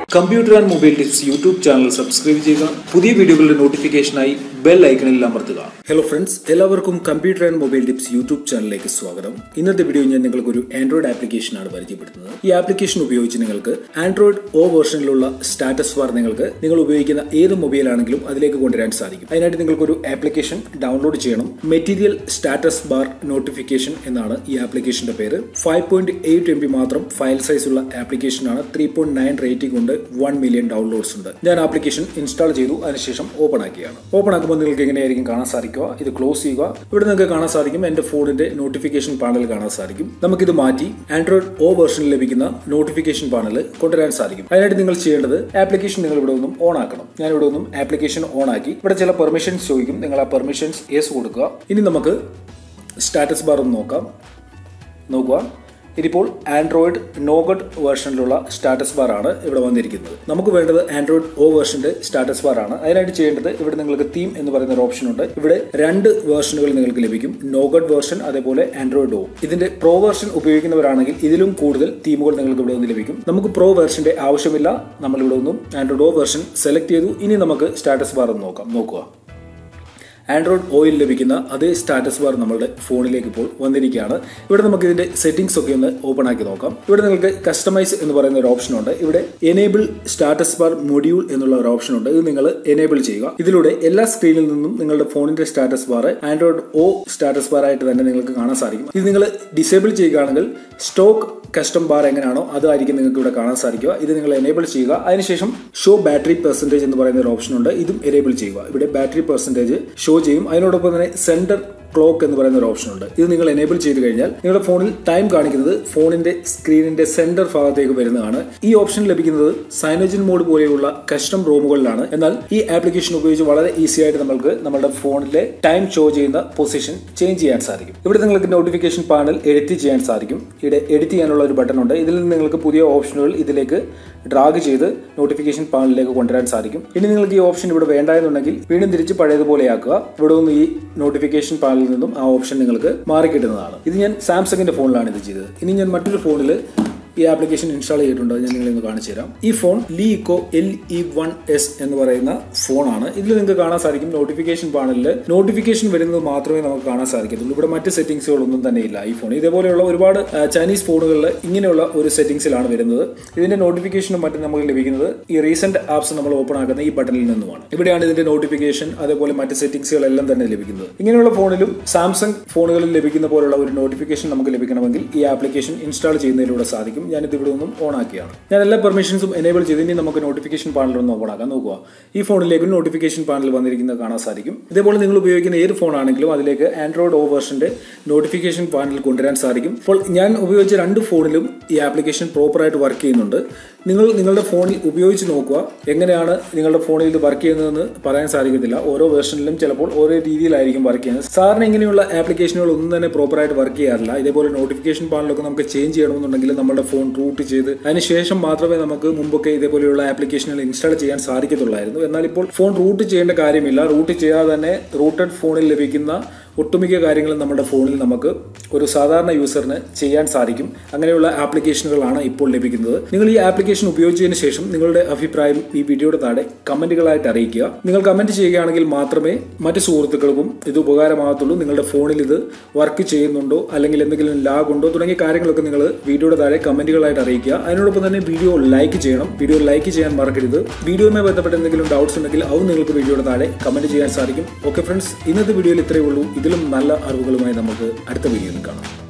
computer and mobile tips YouTube channel subscribe ചെയ്യുക പുതിയ വീഡിയോകളുടെ നോട്ടിഫിക്കേഷനായി ബെൽ ഐക്കണിൽ അമർത്തുക ഹലോ ഫ്രണ്ട്സ് എല്ലാവർക്കും computer and mobile tips YouTube ചാനലിലേക്ക് സ്വാഗതം ഇന്നത്തെ വീഡിയോ ഞാൻ നിങ്ങൾക്ക് ഒരു ആൻഡ്രോയിഡ് ആപ്ലിക്കേഷനാണ് പരിചയപ്പെടുത്തുന്നത് ഈ ആപ്ലിക്കേഷൻ ഉപയോഗിച്ച് നിങ്ങൾക്ക് ആൻഡ്രോയിഡ് ഓ വേർഷനിലുള്ള സ്റ്റാറ്റസ് ബാർ നിങ്ങൾക്ക് നിങ്ങൾ ഉപയോഗിക്കുന്ന ഏത് മൊബൈൽ ആണെങ്കിലും അതിലേക്ക് കൊണ്ടുവരാൻ സാധിക്കും അതിനായിട്ട് നിങ്ങൾക്ക് ഒരു ആപ്ലിക്കേഷൻ ഡൗൺലോഡ് ചെയ്യണം മെറ്റീരിയൽ സ്റ്റാറ്റസ് ബാർ നോട്ടിഫിക്കേഷൻ എന്നാണ് ഈ ആപ്ലിക്കേഷന്റെ പേര് five point eight M B മാത്രം ഫയൽ സൈസ് ഉള്ള ആപ്ലിക്കേഷനാണ് ത്രീ പോയിന്റ് നയൻ റേറ്റിംഗ് കൊണ്ട് വൺ മില്യൺ ഡൗൺലോഡ്സ് ഉണ്ട് ഞാൻ ആപ്ലിക്കേഷൻ ഇൻസ്റ്റാൾ ചെയ്തു അതിനുശേഷം ഓപ്പൺ ആക്കിയാണ് ഓപ്പൺ ആക്കുമ്പോൾ നിങ്ങൾക്ക് എങ്ങനെയായിരിക്കും കാണാൻ സാധിക്കുക ഇത് ക്ലോസ് ചെയ്യുക ഇവിടെ നിങ്ങൾക്ക് കാണാൻ സാധിക്കും എന്റെ ഫോണിന്റെ നോട്ടിഫിക്കേഷൻ പാനൽ കാണാൻ സാധിക്കും നമുക്കിത് മാറ്റി ആൻഡ്രോയിഡ് ഓ വേർഷനിൽ ലഭിക്കുന്ന നോട്ടിഫിക്കേഷൻ പാനൽ കൊണ്ടുവരാൻ സാധിക്കും അതിനായിട്ട് നിങ്ങൾ ചെയ്യേണ്ടത് ആപ്ലിക്കേഷൻ നിങ്ങൾ ഇവിടെ നിന്നും ഓൺ ആക്കണം ഞാൻ ഇവിടെ നിന്നും ആപ്ലിക്കേഷൻ ഓൺ ആക്കി ഇവിടെ ചില പെർമിഷൻസ് ചോദിക്കും നിങ്ങൾ ആ പെർമിഷൻസ് യെസ് കൊടുക്കുക ഇനി നമുക്ക് സ്റ്റാറ്റസ് ബാർ ഒന്ന് നോക്കാം നോക്കുക ഇതിപ്പോൾ ആൻഡ്രോയിഡ് നോഗഡ് വേർഷനിലുള്ള സ്റ്റാറ്റസ് ബാർ ആണ് ഇവിടെ വന്നിരിക്കുന്നത് നമുക്ക് വേണ്ടത് ആൻഡ്രോയിഡ് ഓ വേർഷന്റെ സ്റ്റാറ്റസ് ബാർ ആണ് അതിനായിട്ട് ചെയ്യേണ്ടത് ഇവിടെ നിങ്ങൾക്ക് തീം എന്ന് പറയുന്ന ഒരു ഓപ്ഷൻ ഉണ്ട് ഇവിടെ രണ്ട് വേർഷനുകൾ നിങ്ങൾക്ക് ലഭിക്കും നോഗഡ് വേർഷൻ അതേപോലെ ആൻഡ്രോയിഡ് ഓ ഇതിന്റെ പ്രോ വേർഷൻ ഉപയോഗിക്കുന്നവരാണെങ്കിൽ ഇതിലും കൂടുതൽ തീമുകൾ നിങ്ങൾക്ക് ഇവിടെ നിന്ന് ലഭിക്കും നമുക്ക് പ്രോ വേർഷന്റെ ആവശ്യമില്ല നമ്മൾ ഇവിടെ നിന്നും ആൻഡ്രോയിഡ് ഓ വേർഷൻ സെലക്ട് ചെയ്തു ഇനി നമുക്ക് സ്റ്റാറ്റസ് ബാർ ഒന്ന് നോക്കാം നോക്കുക ആൻഡ്രോയിഡ് ഓയിൽ ലഭിക്കുന്ന അതേ സ്റ്റാറ്റസ് ബാർ നമ്മുടെ ഫോണിലേക്ക് ഇപ്പോൾ വന്നിരിക്കുകയാണ് ഇവിടെ നമുക്ക് ഇതിന്റെ സെറ്റിംഗ്സ് ഒക്കെ ഒന്ന് ഓപ്പൺ ആക്കി നോക്കാം ഇവിടെ നിങ്ങൾക്ക് കസ്റ്റമൈസ് എന്ന് പറയുന്ന ഒരു ഓപ്ഷൻ ഉണ്ട് ഇവിടെ എനേബിൾ സ്റ്റാറ്റസ് ബാർ മൊഡ്യൂൾ എന്നുള്ള ഒരു ഓപ്ഷൻ ഉണ്ട് ഇത് നിങ്ങൾ എനേബിൾ ചെയ്യുക ഇതിലൂടെ എല്ലാ സ്ക്രീനിൽ നിന്നും നിങ്ങളുടെ ഫോണിന്റെ status bar Android O status bar ആയിട്ട് തന്നെ നിങ്ങൾക്ക് കാണാൻ സാധിക്കും ഇത് നിങ്ങൾ ഡിസേബിൾ ചെയ്യുകയാണെങ്കിൽ സ്റ്റോക്ക് കസ്റ്റം ബാർ എങ്ങനെയാണോ അതായിരിക്കും നിങ്ങൾക്ക് ഇവിടെ കാണാൻ സാധിക്കുക ഇത് നിങ്ങൾ എനേബിൾ ചെയ്യുക അതിനുശേഷം ഷോ ബാറ്ററി പെർസെൻറ്റേജ് എന്ന് പറയുന്ന ഒരു ഓപ്ഷൻ ഉണ്ട് ഇതും എനേബിൾ ചെയ്യുക ഇവിടെ ബാറ്ററി പെർസെൻറ്റേജ് ഷോ ചെയ്യും അതിനോടൊപ്പം തന്നെ സെന്റർ ക്ലോക്ക് എന്ന് പറയുന്ന ഒരു ഓപ്ഷൻ ഉണ്ട് ഇത് നിങ്ങൾ എനേബിൾ ചെയ്ത് കഴിഞ്ഞാൽ നിങ്ങളുടെ ഫോണിൽ ടൈം കാണിക്കുന്നത് ഫോണിന്റെ സ്ക്രീനിന്റെ സെന്റർ ഭാഗത്തേക്ക് വരുന്നതാണ് ഈ ഓപ്ഷൻ ലഭിക്കുന്നത് സൈനോജിൻ മോഡ് പോലെയുള്ള കസ്റ്റം റൂമുകളിലാണ് എന്നാൽ ഈ ആപ്ലിക്കേഷൻ ഉപയോഗിച്ച് വളരെ ഈസി ആയിട്ട് നമുക്ക് നമ്മുടെ ഫോണിലെ ടൈം ഷോ ചെയ്യുന്ന പൊസിഷൻ ചേഞ്ച് ചെയ്യാൻ സാധിക്കും ഇവിടെ നിങ്ങൾക്ക് നോട്ടിഫിക്കേഷൻ പാനൽ എഡിറ്റ് ചെയ്യാൻ സാധിക്കും ഇവിടെ എഡിറ്റ് ചെയ്യാനുള്ള ഒരു ബട്ടൺ ഉണ്ട് ഇതിൽ നിന്ന് നിങ്ങൾക്ക് പുതിയ ഓപ്ഷനുകൾ ഇതിലേക്ക് ഡ്രാഗ് ചെയ്ത് നോട്ടിഫിക്കേഷൻ പാനലിലേക്ക് കൊണ്ടുവരാൻ സാധിക്കും ഇനി നിങ്ങൾക്ക് ഈ ഓപ്ഷൻ ഇവിടെ വേണ്ട എന്നുണ്ടെങ്കിൽ വീണ്ടും തിരിച്ച് പഴയതുപോലെയാക്കുക ഇവിടെ നിന്ന് ഈ നോട്ടിഫിക്കേഷൻ പാനലിൽ നിന്നും ആ ഓപ്ഷൻ നിങ്ങൾക്ക് മാറി കിട്ടുന്നതാണ് ഇത് ഞാൻ സാംസങ്ങിന്റെ ഫോണിലാണ് ഇത് ചെയ്തത് ഇനി ഞാൻ മറ്റൊരു ഫോണിൽ ഈ ആപ്ലിക്കേഷൻ ഇൻസ്റ്റാൾ ചെയ്തിട്ടുണ്ട് ഞാൻ നിങ്ങളെ ഒന്ന് കാണിച്ചു തരാം ഈ phone LeEco L E one S എന്ന് പറയുന്ന ഫോണാണ് ഇതിൽ നിങ്ങൾക്ക് കാണാൻ സാധിക്കും നോട്ടിഫിക്കേഷൻ പാനലിൽ നോട്ടിഫിക്കേഷൻ വരുന്നത് മാത്രമേ നമുക്ക് കാണാൻ സാധിക്കത്തുള്ളൂ ഇവിടെ മറ്റ് സെറ്റിംഗ്സുകളൊന്നും തന്നെ ഇല്ല ഈ ഫോൺ ഇതേപോലെയുള്ള ഒരുപാട് ആ, ചൈനീസ് ഫോണുകളിൽ ഇങ്ങനെയുള്ള ഒരു സെറ്റിംഗ്സിലാണ് വരുന്നത് ഇതിന്റെ നോട്ടിഫിക്കേഷനും മറ്റും നമുക്ക് ലഭിക്കുന്നത് ഈ റീസെന്റ് ആപ്സ് നമ്മൾ ഓപ്പൺ ആക്കുന്ന ഈ ബട്ടണിൽ നിന്നുമാണ് ഇവിടെയാണ് ഇതിന്റെ നോട്ടിഫിക്കേഷൻ അതേപോലെ മറ്റ് സെറ്റിംഗ്സുകളെല്ലാം തന്നെ ലഭിക്കുന്നത് ഇങ്ങനെയുള്ള ഫോണിലും സാംസങ് ഫോണുകളിൽ ലഭിക്കുന്ന പോലുള്ള ഒരു നോട്ടിഫിക്കേഷൻ നമുക്ക് ലഭിക്കണമെങ്കിൽ ഈ ആപ്ലിക്കേഷൻ ഇൻസ്റ്റാൾ ചെയ്യുന്നതിലൂടെ സാധിക്കും ഞാനിത് ഇവിടെ നിന്നും ഓൺ ആക്കിയാണ് ഞാൻ എല്ലാ പെർമിഷൻസും എനേബിൾ ചെയ്ത് ഇനി നമുക്ക് നോട്ടിഫിക്കേഷൻ പാനൽ ഒന്ന് ഓപ്പൺ ആക്കാൻ നോക്കുക ഈ ഫോണിലേക്കും നോട്ടിഫിക്കേഷൻ പാനൽ വന്നിരിക്കുന്നത് കാണാൻ സാധിക്കും ഇതേപോലെ നിങ്ങൾ ഉപയോഗിക്കുന്ന ഏത് ഫോൺ ആണെങ്കിലും അതിലേക്ക് ആൻഡ്രോയിഡ് ഓ വേർഷന്റെ നോട്ടിഫിക്കേഷൻ പാനൽ കൊണ്ടുവരാൻ സാധിക്കും അപ്പോൾ ഞാൻ ഉപയോഗിച്ച രണ്ട് ഫോണിലും ഈ ആപ്ലിക്കേഷൻ പ്രോപ്പറായിട്ട് വർക്ക് ചെയ്യുന്നുണ്ട് നിങ്ങൾ നിങ്ങളുടെ ഫോണിൽ ഉപയോഗിച്ച് നോക്കുക എങ്ങനെയാണ് നിങ്ങളുടെ ഫോണിൽ ഇത് വർക്ക് ചെയ്യുന്നതെന്ന് പറയാൻ സാധിക്കത്തില്ല ഓരോ വേർഷനിലും ചിലപ്പോൾ ഓരോ രീതിയിലായിരിക്കും വർക്ക് ചെയ്യുന്നത് സാറിന് ഇങ്ങനെയുള്ള ആപ്ലിക്കേഷനുകൾ ഒന്നും തന്നെ പ്രോപ്പറായിട്ട് വർക്ക് ചെയ്യാറില്ല ഇതേപോലെ നോട്ടിഫിക്കേഷൻ പാനലൊക്കെ നമുക്ക് ചേഞ്ച് ചെയ്യണമെന്നുണ്ടെങ്കിൽ നമ്മുടെ ഫോൺ റൂട്ട് ചെയ്ത് അതിനുശേഷം മാത്രമേ നമുക്ക് മുമ്പൊക്കെ ഇതേപോലെയുള്ള ആപ്ലിക്കേഷനുകൾ ഇൻസ്റ്റാൾ ചെയ്യാൻ സാധിക്കത്തുള്ളായിരുന്നു എന്നാൽ ഇപ്പോൾ ഫോൺ റൂട്ട് ചെയ്യേണ്ട കാര്യമില്ല റൂട്ട് ചെയ്യാതെ തന്നെ റൂട്ടഡ് ഫോണിൽ ലഭിക്കുന്ന ഒട്ടുമിക്ക കാര്യങ്ങളും നമ്മുടെ ഫോണിൽ നമുക്ക് ഒരു സാധാരണ യൂസറിന് ചെയ്യാൻ സാധിക്കും അങ്ങനെയുള്ള ആപ്ലിക്കേഷനുകളാണ് ഇപ്പോൾ ലഭിക്കുന്നത് നിങ്ങൾ ഈ ആപ്ലിക്കേഷൻ ഉപയോഗിച്ചതിന് ശേഷം നിങ്ങളുടെ അഭിപ്രായം ഈ വീഡിയോയുടെ താഴെ കമന്റുകളായിട്ട് അറിയിക്കുക നിങ്ങൾ കമന്റ് ചെയ്യുകയാണെങ്കിൽ മാത്രമേ മറ്റു സുഹൃത്തുക്കൾക്കും ഇത് ഉപകാരമാകത്തുള്ളൂ നിങ്ങളുടെ ഫോണിൽ ഇത് വർക്ക് ചെയ്യുന്നുണ്ടോ അല്ലെങ്കിൽ എന്തെങ്കിലും ലാഗ് ഉണ്ടോ തുടങ്ങിയ കാര്യങ്ങളൊക്കെ നിങ്ങൾ വീഡിയോയുടെ താഴെ കമന്റുകളായിട്ട് അറിയിക്കുക അതിനോടൊപ്പം തന്നെ വീഡിയോ ലൈക്ക് ചെയ്യണം വീഡിയോ ലൈക്ക് ചെയ്യാൻ മറക്കരുത് വീഡിയോയുമായി ബന്ധപ്പെട്ട എന്തെങ്കിലും ഡൗട്ട്സ് ഉണ്ടെങ്കിൽ അതും നിങ്ങൾക്ക് വീഡിയോയുടെ താഴെ കമന്റ് ചെയ്യാൻ സാധിക്കും ഓക്കെ ഫ്രണ്ട്സ് ഇന്നത്തെ വീഡിയോയിൽ ഇത്രയേ ഉള്ളൂ ഇതിലും നല്ല അറിവുകളുമായി നമുക്ക് അടുത്ത വീഡിയോയിൽ കാണാം